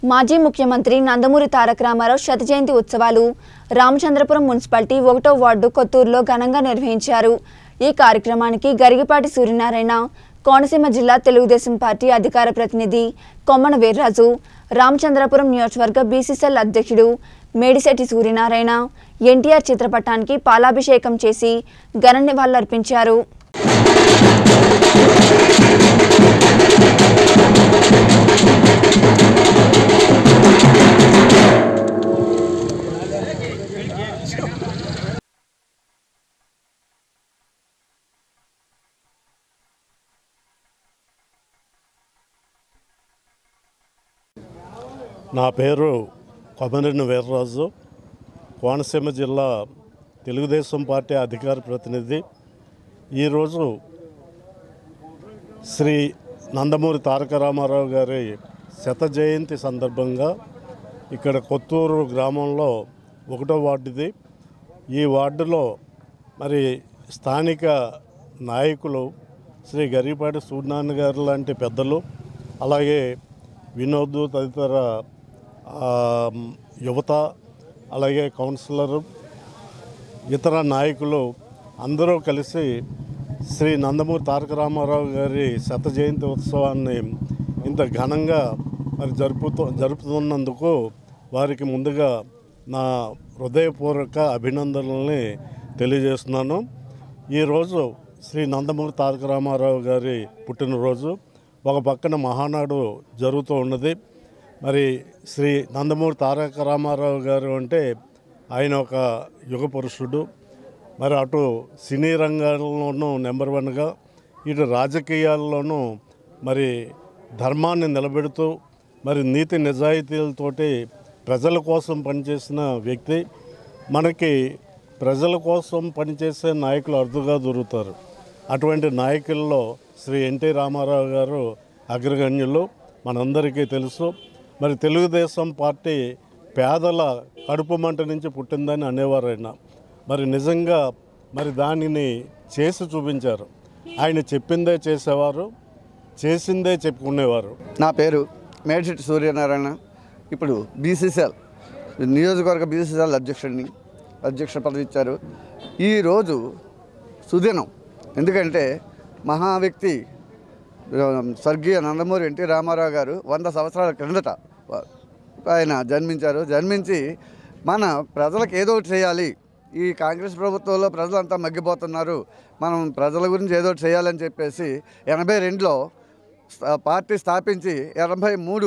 మాజీ ముఖ్యమంత్రి నందమూరి తారక రామారావు శత జయంతి ఉత్సవాలు రామచంద్రపురం మున్సిపాలిటీ ఒకటో వార్డు కొత్తూరులో ఘనంగా నిర్వహించారు ఈ కార్యక్రమానికి గరిగిపాటి సూర్యనారాయణ కోనసీమ జిల్లా తెలుగుదేశం పార్టీ అధికార ప్రతినిధి కొమ్మన వీర్రాజు రామచంద్రపురం నియోజకవర్గ బీసీసీఎల్ అధ్యక్షుడు మేడిశెట్టి సూర్యనారాయణ ఎన్టీఆర్ చిత్రపటానికి పాలాభిషేకం చేసి ఘన నివాళులర్పించారు నా పేరు కొమరిని వీర్రాజు కోనసీమ జిల్లా తెలుగుదేశం పార్టీ అధికార ప్రతినిధి ఈరోజు శ్రీ నందమూరి తారక రామారావు గారి శత జయంతి సందర్భంగా ఇక్కడ కొత్తూరు గ్రామంలో ఒకటో వార్డుది ఈ వార్డులో మరి స్థానిక నాయకులు శ్రీ గరిపాటి సూర్యనారాయణ గారు లాంటి పెద్దలు అలాగే వినోద్ తదితర ఆ, యువత అలాగే కౌన్సిలరు ఇతర నాయకులు అందరూ కలిసి శ్రీ నందమూరి తారక రామారావు గారి శత జయంతి ఉత్సవాన్ని ఇంత ఘనంగా మరి జరుపుతూ జరుపుతున్నందుకు వారికి ముందుగా నా హృదయపూర్వక అభినందనల్ని తెలియజేస్తున్నాను ఈరోజు శ్రీ నందమూరి తారక రామారావు గారి పుట్టినరోజు ఒక పక్కన మహానాడు జరుగుతూ ఉన్నది మరి శ్రీ నందమూరి తారక రామారావు గారు అంటే ఆయన ఒక యుగ పురుషుడు మరి అటు సినీ రంగాల్లోనూ నెంబర్ వన్గా ఇటు రాజకీయాల్లోనూ మరి ధర్మాన్ని నిలబెడుతూ మరి నీతి నిజాయితీలతోటి ప్రజల కోసం పనిచేసిన వ్యక్తి మనకి ప్రజల కోసం పనిచేసే నాయకులు అరుదుగా దొరుకుతారు అటువంటి నాయకుల్లో శ్రీ ఎన్టీ రామారావు గారు అగ్రగణ్యులు మనందరికీ తెలుసు మరి తెలుగుదేశం పార్టీ పేదల కడుపు మంట నుంచి పుట్టిందని అనేవారు ఆయన మరి నిజంగా మరి దానిని చేసి చూపించారు ఆయన చెప్పిందే చేసేవారు చేసిందే చెప్పుకునేవారు నా పేరు మేడిశెట్టి సూర్యనారాయణ ఇప్పుడు బీసీసీఎల్ నియోజకవర్గ బీసీసీఎల్ అధ్యక్షుడిని అధ్యక్ష పదవి ఇచ్చారు ఈరోజు సుదినం ఎందుకంటే మహా వ్యక్తి ఆ, స్వర్గీయ నందమూరి ఎన్టీ రామారావు గారు వంద సంవత్సరాల క్రిందట వా- ఆయన జన్మించారు జన్మించి మన ప్రజలకు ఏదో ఒకటి చేయాలి ఈ కాంగ్రెస్ ప్రభుత్వంలో ప్రజలంతా మగ్గిపోతున్నారు మనం ప్రజల గురించి ఏదో ఒకటి చేయాలని చెప్పేసి ఎనభై రెండులో స్థా- పార్టీ స్థాపించి ఎనభై మూడు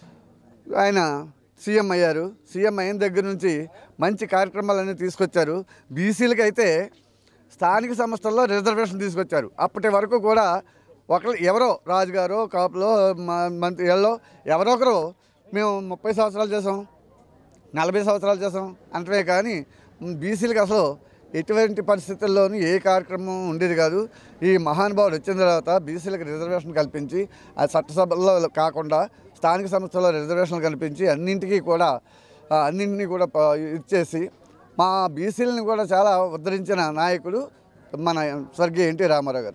ఆయన సీఎం అయ్యారు సీఎం అయిన దగ్గర నుంచి మంచి కార్యక్రమాలన్నీ తీసుకొచ్చారు బీసీలకి అయితే స్థానిక సంస్థల్లో రిజర్వేషన్ తీసుకొచ్చారు అప్పటి వరకు కూడా ఒకరు ఎవరో రాజుగారు కాపులో మ- మంత్రి ఎల్లో ఎవరో ఒకరు మేము ముప్పై సంవత్సరాలు చేసాం నలభై సంవత్సరాలు చేసాం అంటే కానీ బీసీలకు అసలు ఎటువంటి పరిస్థితుల్లోనూ ఏ కార్యక్రమం ఉండేది కాదు ఈ మహానుభావుడు వచ్చిన తర్వాత బీసీలకు రిజర్వేషన్ కల్పించి ఆ చట్టసభల్లో కాకుండా స్థానిక సంస్థల్లో రిజర్వేషన్ కల్పించి అన్నింటికీ కూడా ఆ, అన్నింటినీ కూడా ప- ఇచ్చేసి మా బీసీలను కూడా చాలా ఉద్ధరించిన నాయకుడు మన స్వర్గీయ ఎన్టీ రామారావు గారు